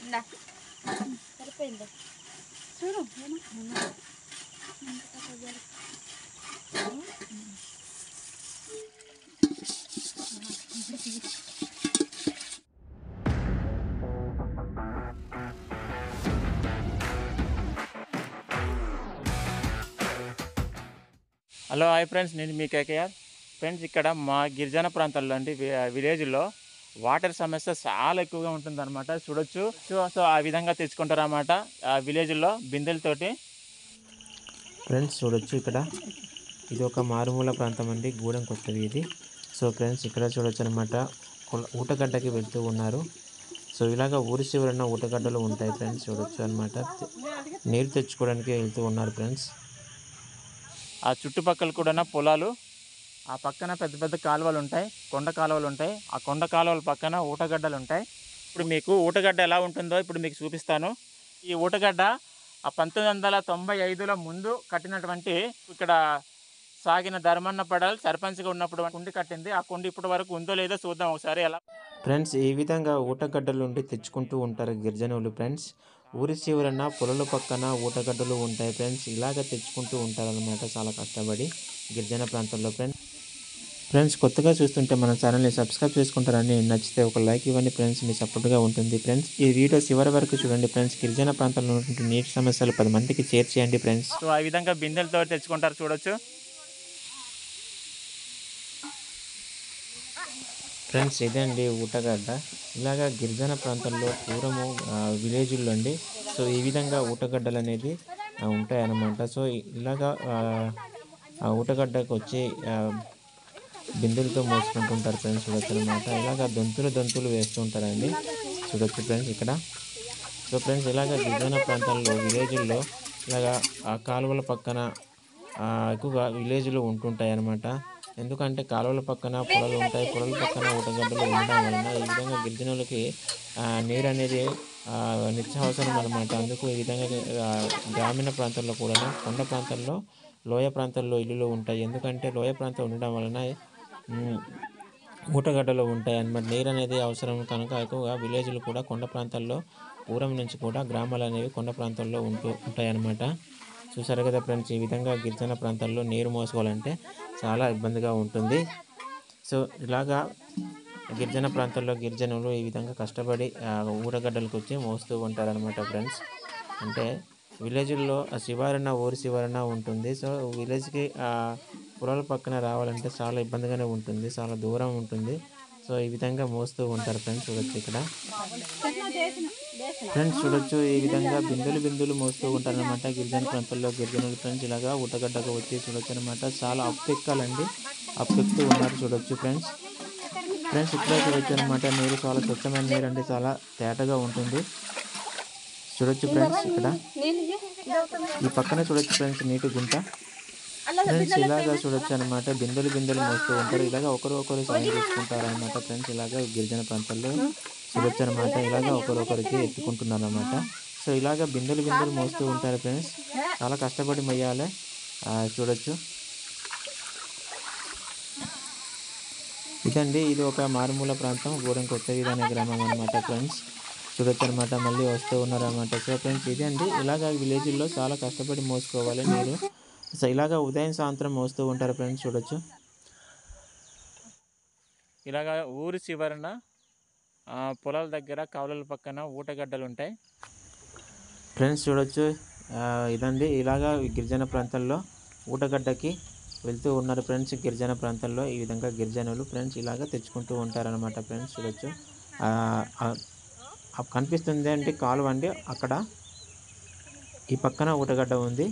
ఇందా. సరిపోయింది చూడు ఏమో. హలో హాయ్ ఫ్రెండ్స్ నేను మీ కేకేఆర్ ఫ్రెండ్స్ ఇక్కడ మా గిరిజన ప్రాంతాల్లో అంటే వి- విలేజ్లో వాటర్ సమస్య చాలా ఎక్కువగా ఉంటుందన్నమాట చూడొచ్చు సో సో ఆ విధంగా తెచ్చుకుంటారన్నమాట ఆ విలేజ్లో బిందెలతోటి ఫ్రెండ్స్ చూడొచ్చు ఇక్కడ ఇది ఒక మారుమూల ప్రాంతం అండి గూడెం కొత్తది ఇది సో ఫ్రెండ్స్ ఇక్కడ చూడొచ్చు అనమాట ఊటగడ్డకి వెళ్తూ ఉన్నారు సో ఇలాగ ఊరి చివరన ఊటగడ్డలు ఉంటాయి ఫ్రెండ్స్ చూడొచ్చు అనమాట నీరు తెచ్చుకోవడానికి వెళ్తూ ఉన్నారు ఫ్రెండ్స్ ఆ చుట్టుపక్కల కూడా పొలాలు ఆ పక్కన పెద్ద పెద్ద కాలువలు ఉంటాయి కొండ కాలువలు ఉంటాయి ఆ కొండ కాలువల పక్కన ఊటగడ్డలు ఉంటాయి ఇప్పుడు మీకు ఊటగడ్డ ఎలా ఉంటుందో ఇప్పుడు మీకు చూపిస్తాను ఈ ఊటగడ్డ ఆ పంతొమ్మిది వందల తొంభై ఐదులో ముందు కట్టినటువంటి ఇక్కడ సాగిన ధర్మన్న పడాల్ సర్పంచ్గా ఉన్నప్పుడు కుండి కట్టింది ఆ కుండి ఇప్పటి వరకు ఉందో లేదో చూద్దాం ఒకసారి ఎలా ఫ్రెండ్స్ ఈ విధంగా ఊటగడ్డలు ఉండి తెచ్చుకుంటూ ఉంటారు గిరిజనులు ఫ్రెండ్స్ ఊరి చివరన పొలాల పక్కన ఊటగడ్డలు ఉంటాయి ఫ్రెండ్స్ ఇలాగ తెచ్చుకుంటూ ఉంటారనమాట చాలా కష్టపడి గిరిజన ప్రాంతాల్లో ఫ్రెండ్స్ ఫ్రెండ్స్ కొత్తగా చూస్తుంటే మన ఛానల్ని సబ్స్క్రైబ్ చేసుకుంటారని నచ్చితే ఒక లైక్ ఇవ్వండి ఫ్రెండ్స్ మీ సపోర్ట్గా ఉంటుంది ఫ్రెండ్స్ ఈ వీడియో చివరి వరకు చూడండి ఫ్రెండ్స్ గిరిజన ప్రాంతాల్లో ఉన్నటువంటి నీటి సమస్యలు పది మందికి షేర్ చేయండి ఫ్రెండ్స్ సో ఆ విధంగా బిందెలతో తెచ్చుకుంటారు చూడొచ్చు ఫ్రెండ్స్ ఇదండి ఊటగడ్డ ఇలాగా గిరిజన ప్రాంతాల్లో పూర్వము ఆ, విలేజుల్లో అండి సో ఈ విధంగా ఊటగడ్డలు అనేది ఆ, ఉంటాయన్నమాట సో ఇలాగా ఆ, ఆ ఊటగడ్డకు వచ్చి ఆ, బిందెలతో మోసుకుంటుంటారు ఫ్రెండ్స్ చూడొచ్చు అనమాట ఇలాగ దొంతులు దొంతులు వేస్తూ ఉంటారండి చూడొచ్చు ఫ్రెండ్స్ ఇక్కడ సో ఫ్రెండ్స్ ఇలాగ గిరిజన ప్రాంతాల్లో విలేజుల్లో ఇలాగా ఆ కాలువల పక్కన ఆ, ఎక్కువగా విలేజ్లో ఉంటుంటాయి అన్నమాట ఎందుకంటే కాలువల పక్కన పొలాలు ఉంటాయి పొలాల పక్కన ఊటగడ్డలు ఉండడం వలన ఈ విధంగా గిరిజనులకి ఆ, నీరు అనేది ఆ, నిత్యావసరం అనమాట అందుకు ఈ విధంగా ఆ, గ్రామీణ ప్రాంతాల్లో కూడా కొండ ప్రాంతాల్లో లోయ ప్రాంతాల్లో ఇల్లులు ఉంటాయి ఎందుకంటే లోయ ప్రాంతం ఉండడం వలన ఉమ్, ఊటగడ్డలు ఉంటాయి అన్నమాట నీరు అనేది అవసరం కనుక ఎక్కువగా విలేజ్లు కూడా కొండ ప్రాంతాల్లో పూర్వం నుంచి కూడా గ్రామాలు అనేవి కొండ ప్రాంతాల్లో ఉంటూ ఉంటాయి అన్నమాట చూసారు కదా ఫ్రెండ్స్ ఈ విధంగా గిరిజన ప్రాంతాల్లో నీరు మోసుకోవాలంటే చాలా ఇబ్బందిగా ఉంటుంది సో ఇలాగా గిరిజన ప్రాంతాల్లో గిరిజనులు ఈ విధంగా కష్టపడి ఆ, ఊరగడ్డలకు వచ్చి మోస్తూ ఉంటారనమాట ఫ్రెండ్స్ అంటే విలేజ్లో ఆ శివారణ ఊరి శివారణ ఉంటుంది సో విలేజ్కి ఆ పొలాల పక్కన రావాలంటే చాలా ఇబ్బందిగానే ఉంటుంది చాలా దూరం ఉంటుంది సో ఈ విధంగా మోస్తూ ఉంటారు ఫ్రెండ్స్ చూడొచ్చు ఇక్కడ ఫ్రెండ్స్ చూడొచ్చు ఈ విధంగా బిందులు బిందులు మోస్తూ ఉంటారు అనమాట గిరిజన ప్రాంతాల్లో గిరిజనులు ఫ్రెండ్స్ ఇలాగా ఊటగడ్డకు వచ్చి చూడొచ్చు అనమాట చాలా అప్పెక్కాలండి అప్పెక్తూ ఉన్నారు చూడొచ్చు ఫ్రెండ్స్ ఫ్రెండ్స్ ఇక్కడే చూడొచ్చు అనమాట నీరు చాలా స్వచ్ఛమైన నీరు అంటే చాలా తేటగా ఉంటుంది చూడొచ్చు ఫ్రెండ్స్ ఇక్కడ ఈ పక్కన చూడొచ్చు ఫ్రెండ్స్ నీటి గుంట ఫ్రెండ్స్ ఇలాగా చూడొచ్చు అనమాట బిందెలు బిందెలు మోస్తూ ఉంటారు ఇలాగా ఒకరు ఒకరు సాయం చేసుకుంటారు అనమాట ఫ్రెండ్స్ ఇలాగా గిరిజన ప్రాంతాల్లో చూడొచ్చు అనమాట ఇలాగా ఒకరొకరికి ఎత్తుకుంటున్నారు అనమాట సో ఇలాగా బిందెలు బిందెలు మోస్తూ ఉంటారు ఫ్రెండ్స్ చాలా కష్టపడి మొయ్యాలి ఆ, చూడొచ్చు ఇదండి ఇది ఒక మారుమూల ప్రాంతం గూడెం కొత్త విధాన గ్రామం అనమాట ఫ్రెండ్స్ చూడొచ్చు అనమాట మళ్ళీ వస్తూ ఉన్నారన్నమాట సో ఫ్రెండ్స్ ఇదండి ఇలాగ విలేజ్లో చాలా కష్టపడి మోసుకోవాలి మీరు సో ఇలాగ ఉదయం సాయంత్రం మోస్తూ ఉంటారు ఫ్రెండ్స్ చూడొచ్చు ఇలాగా ఊరి చివరన ఆ, పొలాల దగ్గర కాలువల పక్కన ఊటగడ్డలు ఉంటాయి ఫ్రెండ్స్ చూడొచ్చు ఆ, ఇదండి ఇలాగా గిరిజన ప్రాంతాల్లో ఊటగడ్డకి వెళ్తూ ఉన్నారు ఫ్రెండ్స్ గిరిజన ప్రాంతాల్లో ఈ విధంగా గిరిజనులు ఫ్రెండ్స్ ఇలాగ తెచ్చుకుంటూ ఉంటారనమాట ఫ్రెండ్స్ చూడొచ్చు ఆ, ఆ, ఆ కనిపిస్తుంది అంటే కాలువ అండి అక్కడ ఈ పక్కన ఊటగడ్డ ఉంది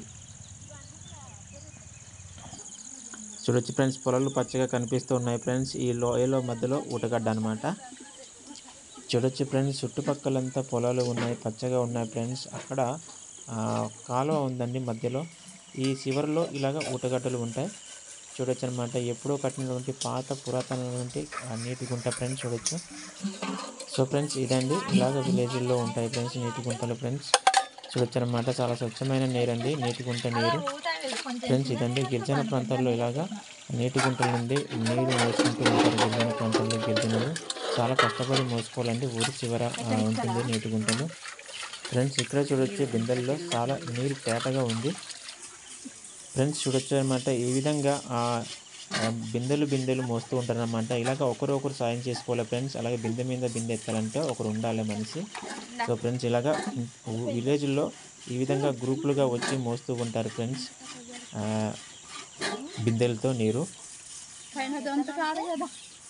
చూడొచ్చు ఫ్రెండ్స్ పొలాలు పచ్చగా కనిపిస్తూ ఉన్నాయి ఫ్రెండ్స్ ఈ లోయలో మధ్యలో ఊటగడ్డ అనమాట చూడొచ్చు ఫ్రెండ్స్ చుట్టుపక్కలంతా పొలాలు ఉన్నాయి పచ్చగా ఉన్నాయి ఫ్రెండ్స్ అక్కడ ఆ, కాలువ ఉందండి మధ్యలో ఈ చివరిలో ఇలాగ ఊటగడ్డలు ఉంటాయి చూడొచ్చు అనమాట ఎప్పుడో కట్టినటువంటి పాత పురాతనటువంటి ఆ, నీటి గుంట ఫ్రెండ్స్ చూడొచ్చు సో ఫ్రెండ్స్ ఇదండి ఇలాగ విలేజ్లో ఉంటాయి ఫ్రెండ్స్ నీటి గుంటలు ఫ్రెండ్స్ చూడొచ్చు అనమాట చాలా స్వచ్ఛమైన నీరు అండి నీటి గుంట నీరు ఫ్రెండ్స్ ఇదండి గిరిజన ప్రాంతాల్లో ఇలాగా నీటి గుంటల నుండి నీరు మోసుకుంటూ ఉంటారు గిరిజన ప్రాంతాల్లో గిరిజనులు చాలా కష్టపడి మోసుకోవాలండి ఊరి చివర ఆ, ఉంటుంది నీటి గుంటలు ఫ్రెండ్స్ ఇక్కడ చూడొచ్చు బిందెల్లో చాలా నీరు తేటగా ఉంది ఫ్రెండ్స్ చూడొచ్చు అనమాట ఈ విధంగా ఆ ఆ బిందెలు బిందెలు మోస్తూ ఉంటారన్నమాట ఇలాగ ఒకరు ఒకరు సాయం చేసుకోవాలి ఫ్రెండ్స్ అలాగే బిందె మీద బిందె ఎత్తాలంటే ఒకరు ఉండాలి మనిషి సో ఫ్రెండ్స్ ఇలాగా ఊ- విలేజ్లో ఈ విధంగా గ్రూపులుగా వచ్చి మోస్తూ ఉంటారు ఫ్రెండ్స్ ఆ, బిందెలతో నీరు పైన దొంత కాదు కదా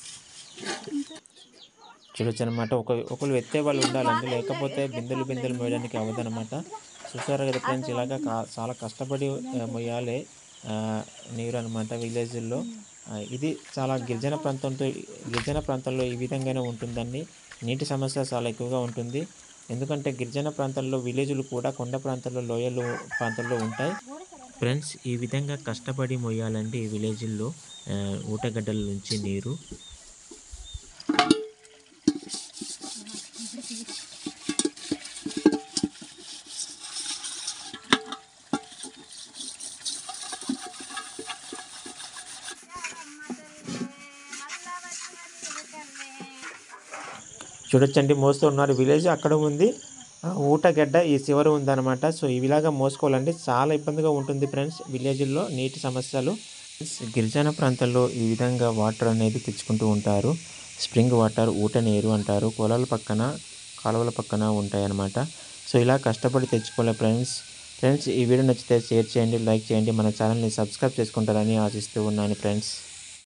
చూడొచ్చు అనమాట ఒక ఒకరు ఎత్తే వాళ్ళు ఉండాలండి లేకపోతే బిందెలు బిందెలు మోయడానికి అవ్వదన్నమాట చూసారు కదా ఫ్రెండ్స్ ఇలాగా కా- చాలా కష్టపడి ఆ, మొయ్యాలి ఆ, నీరు అనమాట విలేజ్లో ఇది చాలా గిరిజన ప్రాంతంతో గిరిజన ప్రాంతాల్లో ఈ విధంగానే ఉంటుందండి నీటి సమస్య చాలా ఎక్కువగా ఉంటుంది ఎందుకంటే గిరిజన ప్రాంతాల్లో విలేజ్లు కూడా కొండ ప్రాంతాల్లో లోయలు ప్రాంతాల్లో ఉంటాయి ఫ్రెండ్స్ ఈ విధంగా కష్టపడి మొయ్యాలండి ఈ విలేజ్ల్లో ఆ, ఊటగడ్డల నుంచి నీరు చూడొచ్చండి మోస్తూ ఉన్నారు విలేజ్ అక్కడ ఉంది ఆ, ఊటగడ్డ ఈ చివర ఉందన్నమాట సో ఇవిలాగా మోసుకోవాలండి చాలా ఇబ్బందిగా ఉంటుంది ఫ్రెండ్స్ విలేజ్లో నీటి సమస్యలు గిరిజన ప్రాంతాల్లో ఈ విధంగా వాటర్ అనేది తెచ్చుకుంటూ ఉంటారు స్ప్రింగ్ వాటర్ ఊట నీరు అంటారు పొలాల పక్కన కాలువల పక్కన ఉంటాయి అన్నమాట సో ఇలా కష్టపడి తెచ్చుకోవాలి ఫ్రెండ్స్ ఫ్రెండ్స్ ఈ వీడియో నచ్చితే షేర్ చేయండి లైక్ చేయండి మన ఛానల్ని సబ్స్క్రైబ్ చేసుకుంటారని ఆశిస్తూ ఉన్నాను ఫ్రెండ్స్